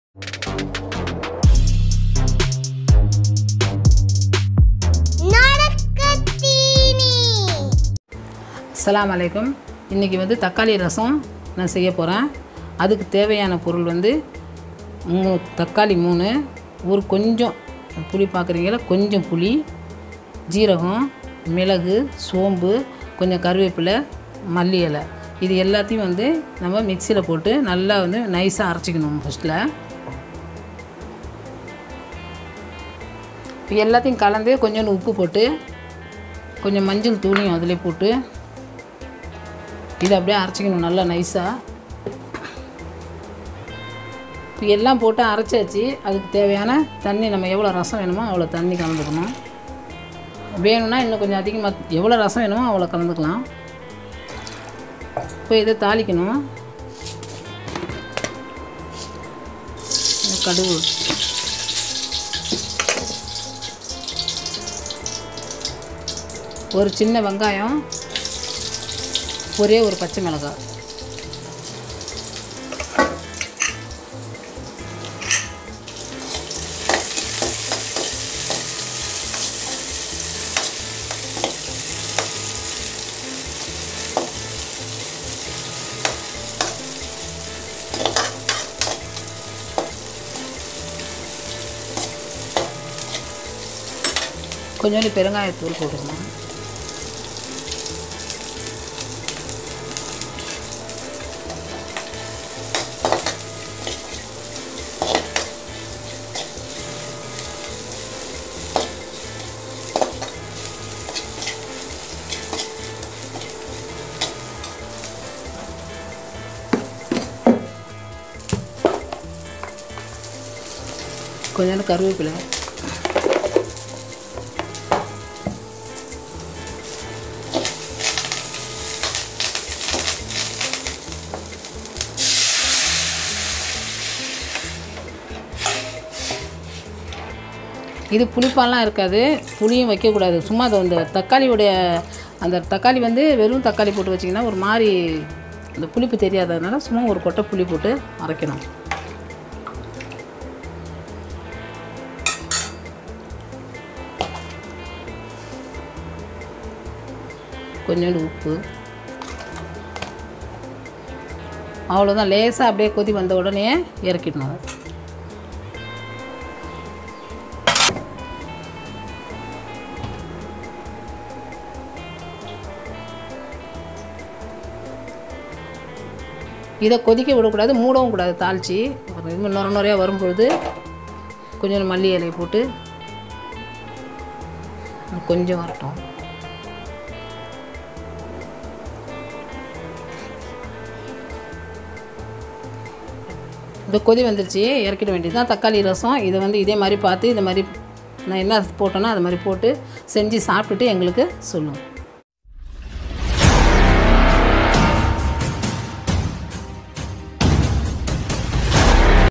நடக்கத்தீனி அஸ்ஸலாமு அலைக்கும் இன்றைக்கி வந்து தக்காளி ரசம் நான் செய்ய போகிறேன் அதுக்கு தேவையான பொருள் வந்து மூணு தக்காளி மூணு ஒரு கொஞ்சம் புளி பார்க்குறீங்களா கொஞ்சம் புளி ஜீரகம் மிளகு சோம்பு கொஞ்சம் கருவேப்பிலை மல்லி இலை இது எல்லாத்தையும் வந்து நம்ம மிக்சியில் போட்டு நல்லா வந்து நைஸாக அரைச்சிக்கணும் ஃபஸ்ட்டில் இப்போ எல்லாத்தையும் கலந்து கொஞ்சோண்டு உப்பு போட்டு கொஞ்சம் மஞ்சள் தூளியும் அதிலே போட்டு இதை அப்படியே அரைச்சிக்கணும் நல்லா நைஸாக இப்போ எல்லாம் போட்டு அரைச்சாச்சு அதுக்கு தேவையான தண்ணி நம்ம எவ்வளோ ரசம் வேணுமோ அவ்வளோ தண்ணி கலந்துக்கணும் வேணும்னா இன்னும் கொஞ்சம் அதிகமாக எவ்வளோ ரசம் வேணுமோ அவ்வளோ கலந்துக்கலாம் இப்போ இதை தாளிக்கணும் இந்த கடுகு ஒரு சின்ன வெங்காயம் ஒரே ஒரு பச்சை மிளகாய் கொஞ்சோண்டு பெருங்காயத்தூள் போட்டுக்கணும் கொஞ்சோண்டு கருவேப்பிலை இது புளிப்பாலாம் இருக்காது புளியும் வைக்கக்கூடாது சும்மா அது அந்த தக்காளியோடைய அந்த தக்காளி வந்து வெறும் தக்காளி போட்டு வச்சிங்கன்னா ஒரு மாதிரி அந்த புளிப்பு தெரியாததுனால சும்மா ஒரு கொட்டை புளி போட்டு அரைக்கணும் கொஞ்சோண்டு உப்பு அவ்வளோதான் லேசாக அப்படியே கொதி வந்த உடனே இறக்கிடணும் இதை கொதிக்க விடக்கூடாது மூடவும் கூடாது தாளித்து இன்னும் நுர நுறையா வரும்பொழுது கொஞ்சம் மல்லி இலையை போட்டு கொஞ்சம் வரட்டும் இப்போ கொதி வந்துருச்சு இறக்கிட வேண்டியது தான் தக்காளி ரசம் இதை வந்து இதே மாதிரி பார்த்து இந்த மாதிரி நான் என்ன போட்டேனோ அது மாதிரி போட்டு செஞ்சு சாப்பிட்டுட்டு எங்களுக்கு சொல்லுங்கள்